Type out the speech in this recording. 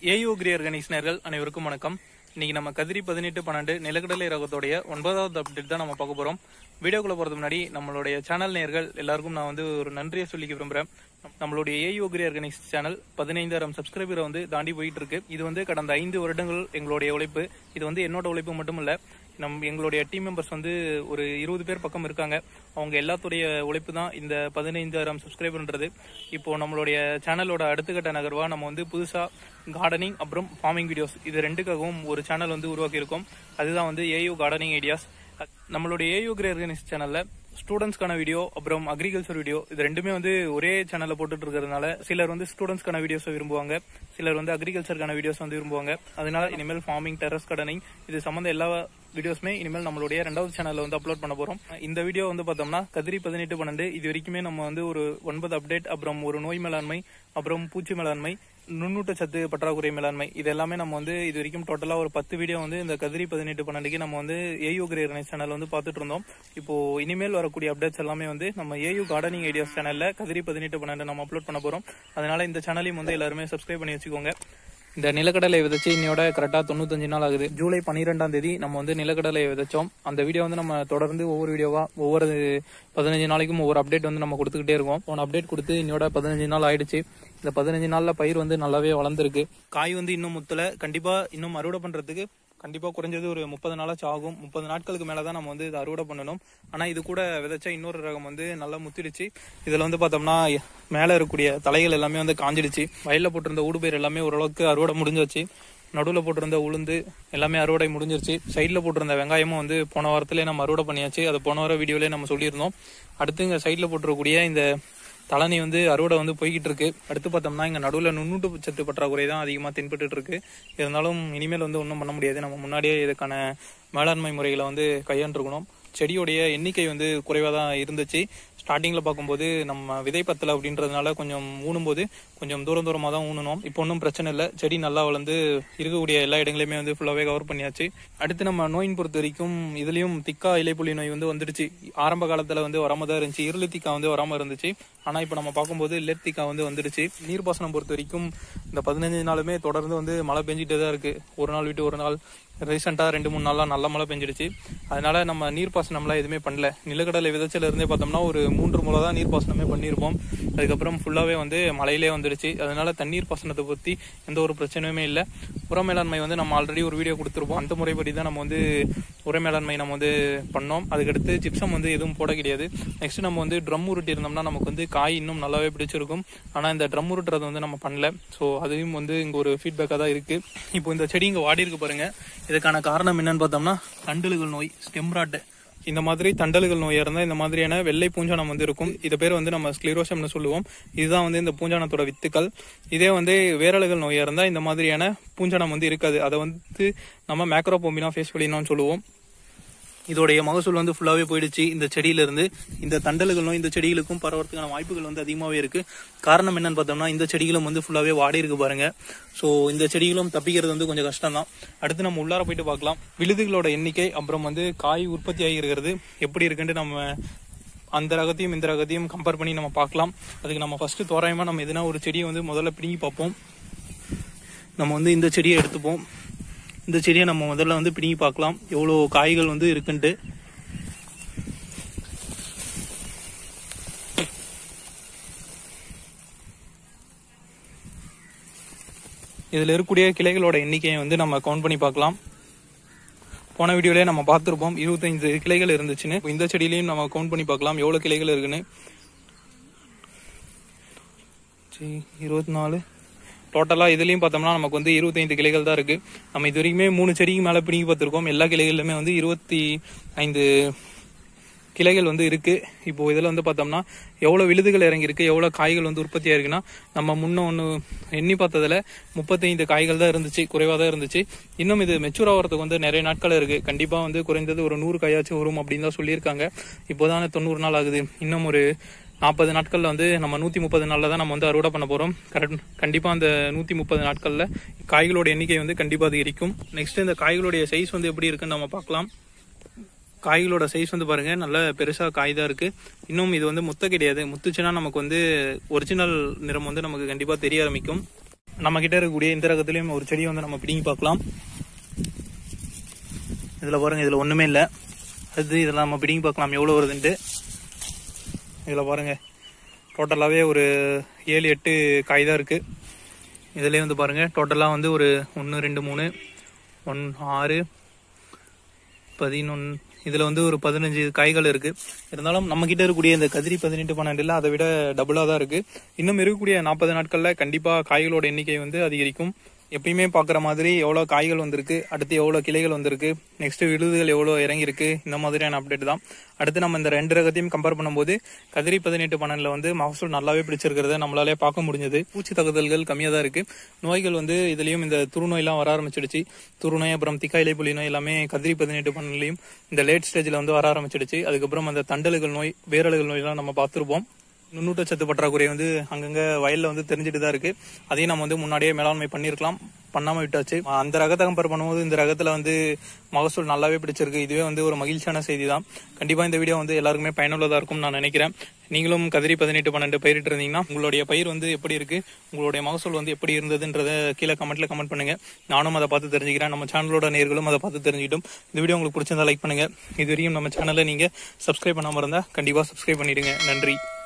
AU கிரியர் கணேசனர்கள் அனைவருக்கும் வணக்கம் இன்னைக்கு நம்ம கதிரி பதினெட்டு பன்னெண்டு நிலக்கடலை ரகத்தோடைய ஒன்பதாவது அப்டேட் தான் நம்ம பார்க்க போறோம் வீடியோக்குள்ள போறது முன்னாடி நம்மளுடைய சேனல் நேயர்கள் எல்லாருக்கும் நான் வந்து ஒரு நன்றியை சொல்லிக்க விரும்புறேன் நம்மளுடைய ஏயு கிரியர் கணேஷ் சேனல் பதினைந்தாயிரம் சப்ஸ்கிரைபரை வந்து தாண்டி போயிட்டு இருக்கு இது வந்து கடந்த ஐந்து வருடங்கள் எங்களுடைய உழைப்பு இது வந்து என்னோட உழைப்பு மட்டும் இல்ல நம் எங்களுடைய டீம் மெம்பர்ஸ் வந்து ஒரு இருபது பேர் பக்கம் இருக்காங்க அவங்க எல்லாத்துடைய உழைப்பு தான் இந்த பதினைந்தாயிரம் சப்ஸ்கிரைபர்ன்றது இப்போ நம்மளுடைய சேனலோட அடுத்த கட்ட நகர்வா நம்ம வந்து புதுசா கார்டனிங் அப்புறம் ஃபார்மிங் வீடியோஸ் இது ரெண்டுக்காகவும் ஒரு சேனல் வந்து உருவாக்கி இருக்கோம் அதுதான் வந்து ஏயு கார்டனிங் ஐடியாஸ் நம்மளுடைய ஏயு கிரேர்கனிஸ் சேனல்ல ஸ்டூடெண்ட்ஸ்க்கான வீடியோ அப்புறம் அக்ரிகல்ச்சர் வீடியோ இது ரெண்டுமே வந்து ஒரே சேனல்ல போட்டுட்டு இருக்கிறதுனால சிலர் வந்து ஸ்டூடெண்ட்ஸ்க்கான வீடியோஸ் விரும்புவாங்க சிலர் வந்து அக்ரிகல்ச்சருக்கான வீடியோஸ் வந்து விரும்புவாங்க அதனால இனிமேல் ஃபார்மிங் டெரஸ் கார்டனிங் இது சம்பந்த எல்லா வீடியோஸ்மே இனிமேல் நம்மளுடைய ரெண்டாவது சேனல்ல வந்து அப்லோட் பண்ண போறோம் இந்த வீடியோ வந்து பார்த்தோம்னா கதிரி பதினெட்டு பன்னெண்டு இது வரைக்குமே நம்ம வந்து ஒரு ஒன்பது அப்டேட் அப்புறம் ஒரு நோய் மேலாண்மை அப்புறம் பூச்சி மேலாண்மை நுண்ணூட்டச்சத்து பற்றாக்குறை மேலாண்மை இது எல்லாமே நம்ம வந்து இது வரைக்கும் டோட்டலா ஒரு பத்து வீடியோ வந்து இந்த கதிரி பதினெட்டு பன்னெண்டுக்கு நம்ம வந்து ஏயு கிரேர் சேனல் வந்து பார்த்துட்டு இருந்தோம் இப்போ இனிமேல் வரக்கூடிய அப்டேட்ஸ் எல்லாமே வந்து நம்ம ஏயு கார்டனிங் ஐடியாஸ் சேனல்ல கதிரி பதினெட்டு பன்னெண்டு நம்ம அப்லோட் பண்ண போறோம் அதனால இந்த சேனலையும் வந்து எல்லாருமே சப்ஸ்கிரைப் பண்ணி வச்சுக்கோங்க இந்த நிலக்கடலை விதைச்சு இன்னையோட கரெக்டா தொண்ணூத்தஞ்சு நாள் ஆகுது ஜூலை பன்னிரெண்டாம் தேதி நம்ம வந்து நிலக்கடலை விதைச்சோம் அந்த வீடியோ வந்து நம்ம தொடர்ந்து ஒவ்வொரு வீடியோவா ஒவ்வொரு பதினஞ்சு நாளைக்கும் ஒவ்வொரு அப்டேட் வந்து நம்ம கொடுத்துக்கிட்டே இருக்கோம் போன அப்டேட் கொடுத்து இன்னையோட பதினஞ்சு நாள் ஆயிடுச்சு இந்த பதினஞ்சு நாள்ல பயிர் வந்து நல்லாவே வளர்ந்துருக்கு காய் வந்து இன்னும் முத்தல கண்டிப்பா இன்னும் அறுவடை பண்றதுக்கு கண்டிப்பா குறைஞ்சது ஒரு முப்பது நாளாச்சும் ஆகும் முப்பது நாட்களுக்கு மேலதான் நம்ம வந்து இதை அறுவடை பண்ணணும் ஆனா இது கூட விதைச்ச இன்னொரு ரகம் வந்து நல்லா முத்திடுச்சு இதுல வந்து பார்த்தோம்னா மேல இருக்கக்கூடிய தலைகள் எல்லாமே வந்து காஞ்சிடுச்சு வயல்ல போட்டிருந்த ஊடுபயிர் எல்லாமே ஓரளவுக்கு அறுவடை முடிஞ்சாச்சு நடுவில் போட்டிருந்த உளுந்து எல்லாமே அறுவடை முடிஞ்சிருச்சு சைடில் போட்டிருந்த வெங்காயமும் வந்து போன வாரத்திலே நம்ம அறுவடை பண்ணியாச்சு அதை போன வார வீடியோலேயே நம்ம சொல்லியிருந்தோம் அடுத்து இங்கே சைடில் போட்டிருக்கக்கூடிய இந்த தலனி வந்து அறுவடை வந்து போய்கிட்டு இருக்கு அடுத்து பார்த்தோம்னா இங்க நடுவில் நுண்ணூட்டு சத்து பற்றாக்குறை தான் அதிகமாக தென்பட்டு இருக்கு இருந்தாலும் இனிமேல் வந்து ஒன்றும் பண்ண முடியாது நம்ம முன்னாடியே இதுக்கான மேலாண்மை முறைகளை வந்து கையாண்டிருக்கணும் செடியோடைய எண்ணிக்கை வந்து குறைவாக தான் இருந்துச்சு ஸ்டார்டிங்கில் பார்க்கும்போது நம்ம விதை பத்தலை அப்படின்றதுனால கொஞ்சம் ஊனும்போது கொஞ்சம் தூரம் தூரமாக தான் ஊனணும் இப்போ ஒன்றும் பிரச்சனை இல்லை செடி நல்லா வளர்ந்து இருக்கக்கூடிய எல்லா இடங்களையுமே வந்து ஃபுல்லாகவே கவர் பண்ணியாச்சு அடுத்து நம்ம நோயின் பொறுத்த வரைக்கும் இதுலேயும் திக்கா இலைப்புள்ளி நோய் வந்து வந்துடுச்சு ஆரம்ப காலத்தில் வந்து வராம தான் இருந்துச்சு இருளு திக்கா வந்து வராமல் இருந்துச்சு ஆனால் இப்போ நம்ம பார்க்கும்போது லெட் திக்கா வந்து வந்துடுச்சு நீர்ப்பாசனம் பொறுத்த வரைக்கும் இந்த பதினஞ்சு நாளுமே தொடர்ந்து வந்து மழை பெஞ்சிட்டே தான் இருக்கு ஒரு நாள் விட்டு ஒரு நாள் ரீசெண்டாக ரெண்டு மூணு நாளாக நல்ல மழை பெஞ்சிடுச்சு அதனால நம்ம நீர்ப்பாசனம்லாம் எதுவுமே பண்ணல நிலக்கடலை விதைச்சல இருந்தே பார்த்தோம்னா ஒரு மூன்று முறை தான் நீர்ப்பாசனமே பண்ணியிருப்போம் அதுக்கப்புறம் ஃபுல்லாகவே வந்து மழையிலே வந்துடுச்சு அதனால தண்ணீர் பாசனத்தை பற்றி எந்த ஒரு பிரச்சனையுமே இல்லை உர மேலாண்மை வந்து நம்ம ஆல்ரெடி ஒரு வீடியோ கொடுத்துருப்போம் அந்த முறைப்படி தான் நம்ம வந்து உர மேலாண்மை நம்ம வந்து பண்ணோம் அதுக்கடுத்து ஜிப்சம் வந்து எதுவும் போட கிடையாது நெக்ஸ்ட் நம்ம வந்து ட்ரம் உருட்டி இருந்தோம்னா நமக்கு வந்து காய் இன்னும் நல்லாவே பிடிச்சிருக்கும் ஆனால் இந்த ட்ரம் உருட்டுறது வந்து நம்ம பண்ணல ஸோ அதையும் வந்து இங்கே ஒரு ஃபீட்பேக்காக தான் இருக்கு இப்போ இந்த செடி இங்கே வாடி இருக்கு பாருங்க இதுக்கான காரணம் என்னன்னு பார்த்தோம்னா தண்டலுகள் நோய் ஸ்டெம்ராட்டு இந்த மாதிரி தண்டல்கள் நோயா இருந்தால் இந்த மாதிரியான வெள்ளை பூஞ்சானம் வந்து இருக்கும் இது பேர் வந்து நம்ம ஸ்க்ளீரோசம்னு சொல்லுவோம் இதுதான் வந்து இந்த பூஞ்சானத்தோட வித்துக்கள் இதே வந்து வேரல்கள் நோயா இருந்தால் இந்த மாதிரியான பூஞ்சானம் வந்து இருக்காது அதை வந்து நம்ம மேக்ரோபோமினா ஃபேஸ் வெளினான்னு சொல்லுவோம் இதோடைய மகசூல் வந்து ஃபுல்லாவே போயிடுச்சு இந்த செடியில இருந்து இந்த தண்டல்களும் இந்த செடிகளுக்கும் பரவறதுக்கான வாய்ப்புகள் வந்து அதிகமாகவே இருக்கு காரணம் என்னன்னு பார்த்தோம்னா இந்த செடிகளும் வந்து ஃபுல்லாவே வாடி இருக்கு பாருங்க ஸோ இந்த செடிகளும் தப்பிக்கிறது வந்து கொஞ்சம் கஷ்டம் தான் அடுத்து நம்ம உள்ளார போயிட்டு பார்க்கலாம் விழுதுகளோட எண்ணிக்கை அப்புறம் வந்து காய் உற்பத்தி ஆகி இருக்கிறது எப்படி இருக்குன்ட்டு நம்ம அந்த ரகத்தையும் இந்த ரகத்தையும் கம்பேர் பண்ணி நம்ம பார்க்கலாம் அதுக்கு நம்ம ஃபர்ஸ்ட் தோராயமா நம்ம எதுனா ஒரு செடியை வந்து முதல்ல பிடுங்கி பார்ப்போம் நம்ம வந்து இந்த செடியை எடுத்துப்போம் இந்த செடியை நம்ம முதல்ல வந்து பிடுங்கி பார்க்கலாம் எவ்வளோ காய்கள் வந்து இருக்குன்ட்டு இதில் இருக்கக்கூடிய கிளைகளோட எண்ணிக்கையை வந்து நம்ம கவுண்ட் பண்ணி பார்க்கலாம் போன வீடியோலயே நம்ம பார்த்துருப்போம் இருபத்தைந்து கிளைகள் இருந்துச்சுன்னு இந்த செடியிலையும் நம்ம கவுண்ட் பண்ணி பார்க்கலாம் எவ்வளோ கிளைகள் இருக்குன்னு சரி இருபத்தி நாலு டோட்டலாக இதுலேயும் பார்த்தோம்னா நமக்கு வந்து இருபத்தைந்து கிளைகள் தான் இருக்கு நம்ம இது வரைக்குமே மூணு செடிக்கு மேலே பிடிங்கி பார்த்துருக்கோம் எல்லா கிளைகளிலுமே வந்து இருபத்தி ஐந்து கிளைகள் வந்து இருக்கு இப்போ இதில் வந்து பார்த்தோம்னா எவ்வளோ விழுதுகள் இறங்கியிருக்கு எவ்வளோ காய்கள் வந்து உற்பத்தி ஆயிருக்குன்னா நம்ம முன்ன ஒன்று எண்ணி பார்த்ததுல முப்பத்தைந்து காய்கள் தான் இருந்துச்சு குறைவாக தான் இருந்துச்சு இன்னும் இது மெச்சூர் ஆகிறதுக்கு வந்து நிறைய நாட்கள் இருக்கு கண்டிப்பாக வந்து குறைந்தது ஒரு நூறு காயாச்சும் வரும் அப்படின்னு தான் சொல்லியிருக்காங்க இப்போதானே தொண்ணூறு நாள் ஆகுது இன்னும் ஒரு நாற்பது நாட்கள்ல வந்து நம்ம நூத்தி முப்பது நாள்ல தான் நம்ம வந்து அறுவடை பண்ண போறோம் கரெக்ட் கண்டிப்பா அந்த நூத்தி முப்பது நாட்கள்ல காய்களோட எண்ணிக்கை வந்து கண்டிப்பா அதிகரிக்கும் நெக்ஸ்ட் இந்த காய்களுடைய சைஸ் வந்து எப்படி இருக்குன்னு நம்ம பார்க்கலாம் காய்களோட சைஸ் வந்து பாருங்க நல்ல பெருசா காய் தான் இருக்கு இன்னும் இது வந்து முத்த கிடையாது முத்துச்சுன்னா நமக்கு வந்து ஒரிஜினல் நிறம் வந்து நமக்கு கண்டிப்பா தெரிய ஆரம்பிக்கும் நம்ம கிட்ட இருக்கக்கூடிய இந்த ரகத்திலயும் ஒரு செடியை வந்து நம்ம பிடிங்கி பார்க்கலாம் இதுல பாருங்க இதுல ஒண்ணுமே இல்ல அது இதெல்லாம் நம்ம பிடிங்கி பார்க்கலாம் எவ்வளவு வருதுன்ட்டு இதுல பாருங்க டோட்டலாவே ஒரு ஏழு எட்டு காய் தான் இருக்கு இதுலயே வந்து பாருங்க டோட்டலா வந்து ஒரு ஒன்று ரெண்டு மூணு ஒன் ஆறு பதினொன்று இதில் வந்து ஒரு பதினஞ்சு காய்கள் இருக்கு இருந்தாலும் நம்ம கிட்ட இருக்கக்கூடிய இந்த கதிரி பதினெட்டு பன்னெண்டுல அதை விட டபுளாக தான் இருக்கு இன்னும் இருக்கக்கூடிய நாற்பது நாட்களில் கண்டிப்பாக காய்களோட எண்ணிக்கை வந்து அதிகரிக்கும் எப்பயுமே பார்க்குற மாதிரி எவ்வளோ காய்கள் வந்திருக்கு அடுத்து எவ்வளோ கிளைகள் வந்திருக்கு நெக்ஸ்ட் விழுதுகள் எவ்வளோ இறங்கியிருக்கு இந்த மாதிரியான அப்டேட் தான் அடுத்து நம்ம இந்த ரெண்டு ரகத்தையும் கம்பேர் பண்ணும்போது கதிரி பதினெட்டு பன்னெண்டில் வந்து மகசூல் நல்லாவே பிடிச்சிருக்கிறத நம்மளாலே பார்க்க முடிஞ்சது பூச்சி தாக்குதல்கள் கம்மியாக தான் இருக்கு நோய்கள் வந்து இதுலயும் இந்த துருநோயெல்லாம் வர ஆரம்பிச்சிடுச்சு துருநோய் அப்புறம் திக்காயிலை புலி நோய் எல்லாமே கதிரி பதினெட்டு பன்னெண்டுலையும் இந்த லேட் ஸ்டேஜில் வந்து வர ஆரம்பிச்சிடுச்சு அதுக்கப்புறம் அந்த தண்டல்கள் நோய் வேரல்கள் நோயெல்லாம் நம்ம பார்த்துருப்போம் நுண்ணூட்டச்சத்து பற்றாக்குறை வந்து அங்கங்க வயல்ல வந்து தெரிஞ்சுட்டு தான் இருக்கு அதையும் நம்ம வந்து முன்னாடியே மேலாண்மை பண்ணியிருக்கலாம் பண்ணாம விட்டாச்சு அந்த ரகத்தை கம்பேர் பண்ணும்போது இந்த ரகத்துல வந்து மகசூல் நல்லாவே பிடிச்சிருக்கு இதுவே வந்து ஒரு மகிழ்ச்சியான செய்தி தான் கண்டிப்பா இந்த வீடியோ வந்து எல்லாருக்குமே பயனுள்ளதா இருக்கும் நான் நினைக்கிறேன் நீங்களும் கதிரி பதினெட்டு பன்னெண்டு பயிரிட்டு இருந்தீங்கன்னா உங்களுடைய பயிர் வந்து எப்படி இருக்கு உங்களுடைய மகசூல் வந்து எப்படி இருந்ததுன்றத கீழே கமெண்ட்ல கமெண்ட் பண்ணுங்க நானும் அதை பார்த்து தெரிஞ்சுக்கிறேன் நம்ம சேனலோட நேர்களும் அதை பார்த்து தெரிஞ்சுக்கிட்டும் இந்த வீடியோ உங்களுக்கு பிடிச்சிருந்தா லைக் பண்ணுங்க இது வரையும் நம்ம சேனலை நீங்க சப்ஸ்கிரைப் பண்ணாம இருந்தா கண்டிப்பா சப்ஸ்கிரைப் பண்ணிடுங்க நன்றி